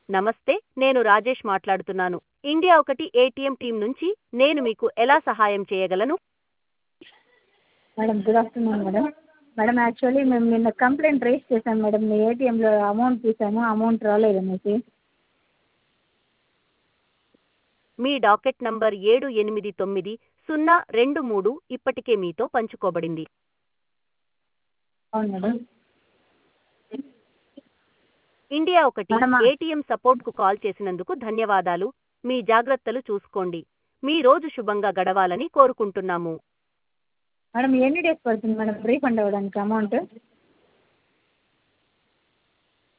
నమస్తే నేను రాజేష్ మాట్లాడుతున్నాను ఇండియా ఒకటి ఏటీఎం టీం నుంచి నేను మీకు ఎలా సహాయం చేయగలను madam good afternoon madam madam actually మేము నిన్న కంప్లైంట్ రైజ్ చేశాం మేడం మీ ఏటీఎంలో అమౌంట్ తీసాము అమౌంట్ రాలేదు అనేసి మీ డాకెట్ నంబర్ ఏడు ఎనిమిది తొమ్మిది సున్నా రెండు మూడు ఇప్పటికే మీతో పంచుకోబడింది అవును మేడం ఇండియా ఒకటి మేడం, ఆ- ఏటీఎం సపోర్ట్కు కాల్ చేసినందుకు ధన్యవాదాలు మీ జాగ్రత్తలు చూసుకోండి మీ రోజు శుభంగా గడవాలని కోరుకుంటున్నాము మేడం ఎన్ని డేస్ పడుతుంది మేడం రీఫండ్ అవ్వడానికి అమౌంట్